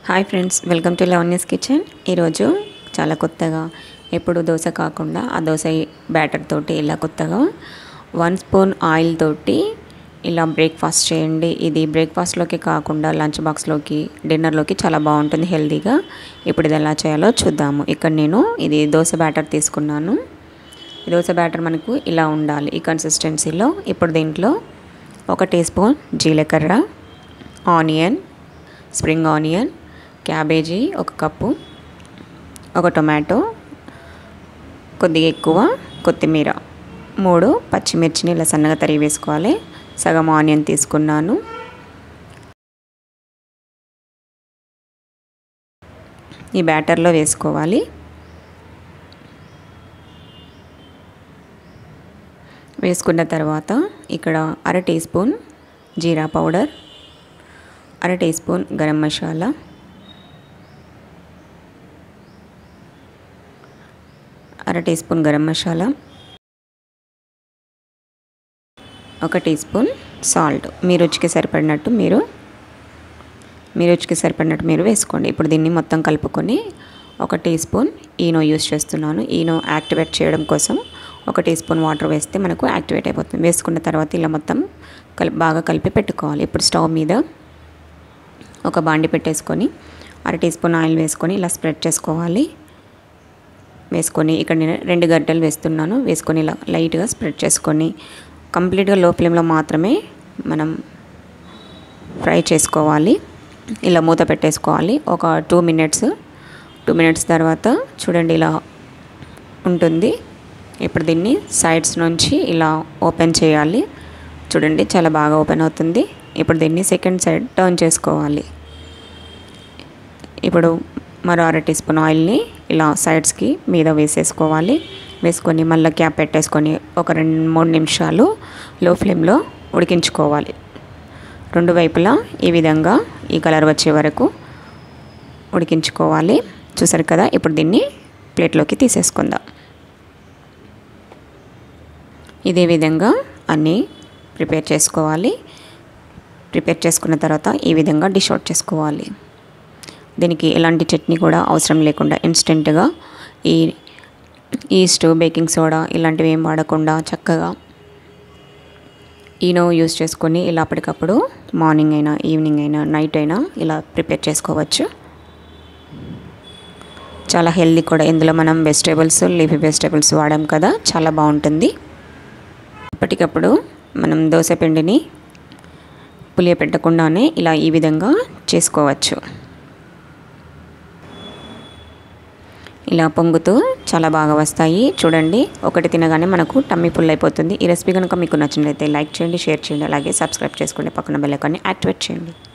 hi friends welcome to Lavanya's kitchen ఈరోజు చాలా కొత్తగా ఎప్పుడు దోశ కాకుండా ఆ దోశ బ్యాటర్ తోటి ఇలా కొత్తగా వన్ స్పూన్ ఆయిల్ తోటి ఇలా బ్రేక్ఫాస్ట్ చేయండి ఇది బ్రేక్ఫాస్ట్లోకి కాకుండా లంచ్ బాక్స్లోకి డిన్నర్లోకి చాలా బాగుంటుంది హెల్తీగా ఇప్పుడు ఇది ఎలా చేయాలో చూద్దాము ఇక్కడ నేను ఇది దోశ బ్యాటర్ తీసుకున్నాను ఈ దోశ బ్యాటర్ మనకు ఇలా ఉండాలి ఈ కన్సిస్టెన్సీలో ఇప్పుడు దీంట్లో ఒక టీ స్పూన్ జీలకర్ర ఆనియన్ స్ప్రింగ్ ఆనియన్ క్యాబేజీ ఒక కప్పు ఒక టొమాటో కొద్దిగా ఎక్కువ కొత్తిమీర మూడు పచ్చిమిర్చిని ఇలా సన్నగా తరిగి వేసుకోవాలి సగం ఆనియన్ తీసుకున్నాను ఈ బ్యాటర్లో వేసుకోవాలి వేసుకున్న తర్వాత ఇక్కడ అర టీ స్పూన్ జీరా పౌడర్ అర టీ స్పూన్ గరం మసాలా అర టీ స్పూన్ గరం మసాలా ఒక టీ స్పూన్ సాల్ట్ మీ రుచికి సరిపడినట్టు మీరు మీ రుచికి సరిపడినట్టు మీరు వేసుకోండి ఇప్పుడు దీన్ని మొత్తం కలుపుకొని ఒక టీ స్పూన్ ఈనో యూస్ చేస్తున్నాను ఈనో యాక్టివేట్ చేయడం కోసం ఒక టీ స్పూన్ వాటర్ వేస్తే మనకు యాక్టివేట్ అయిపోతుంది వేసుకున్న తర్వాత ఇలా మొత్తం కలిపి బాగా కలిపి పెట్టుకోవాలి ఇప్పుడు స్టవ్ మీద ఒక బాండి పెట్టేసుకొని అర టీ స్పూన్ ఆయిల్ వేసుకొని ఇలా స్ప్రెడ్ చేసుకోవాలి వేసుకొని ఇక్కడ నేను రెండు గడ్డలు వేస్తున్నాను వేసుకొని ఇలా లైట్గా స్ప్రెడ్ చేసుకొని కంప్లీట్గా లో ఫ్లేమ్లో మాత్రమే మనం ఫ్రై చేసుకోవాలి ఇలా మూత పెట్టేసుకోవాలి ఒక టూ మినిట్స్ టూ మినిట్స్ తర్వాత చూడండి ఇలా ఉంటుంది ఇప్పుడు దీన్ని సైడ్స్ నుంచి ఇలా ఓపెన్ చేయాలి చూడండి చాలా బాగా ఓపెన్ అవుతుంది ఇప్పుడు దీన్ని సెకండ్ సైడ్ టర్న్ చేసుకోవాలి ఇప్పుడు మరో అర టీ స్పూన్ ఆయిల్ని ఇలా సైడ్స్కి మీద వేసేసుకోవాలి వేసుకొని మళ్ళీ క్యాప్ పెట్టేసుకొని ఒక రెండు మూడు నిమిషాలు లో ఫ్లేమ్లో ఉడికించుకోవాలి రెండు వైపులా ఈ విధంగా ఈ కలర్ వచ్చే వరకు ఉడికించుకోవాలి చూసారు కదా ఇప్పుడు దీన్ని ప్లేట్లోకి తీసేసుకుందాం ఇదే విధంగా అన్నీ ప్రిపేర్ చేసుకోవాలి ప్రిపేర్ చేసుకున్న తర్వాత ఈ విధంగా డిష్ అవుట్ చేసుకోవాలి దీనికి ఎలాంటి చట్నీ కూడా అవసరం లేకుండా ఇన్స్టెంట్గా ఈ ఈస్ట్ బేకింగ్ సోడా ఇలాంటివి ఏం వాడకుండా చక్కగా ఈనో యూస్ చేసుకొని ఇలా అప్పటికప్పుడు మార్నింగ్ అయినా ఈవినింగ్ అయినా నైట్ అయినా ఇలా ప్రిపేర్ చేసుకోవచ్చు చాలా హెల్దీ కూడా ఇందులో మనం వెజిటేబుల్స్ లీఫీ వెజిటేబుల్స్ వాడాం కదా చాలా బాగుంటుంది అప్పటికప్పుడు మనం దోశ పిండిని పులియపెట్టకుండానే ఇలా ఈ విధంగా చేసుకోవచ్చు ఇలా పొంగుతూ చాలా బాగా వస్తాయి చూడండి ఒకటి తినగానే మనకు టమ్మీ ఫుల్ అయిపోతుంది ఈ రెసిపీ కనుక మీకు నచ్చినట్లయితే లైక్ చేయండి షేర్ చేయండి అలాగే సబ్స్క్రైబ్ చేసుకోండి పక్కన బెల్ ఐకాన్ని యాక్టివేట్ చేయండి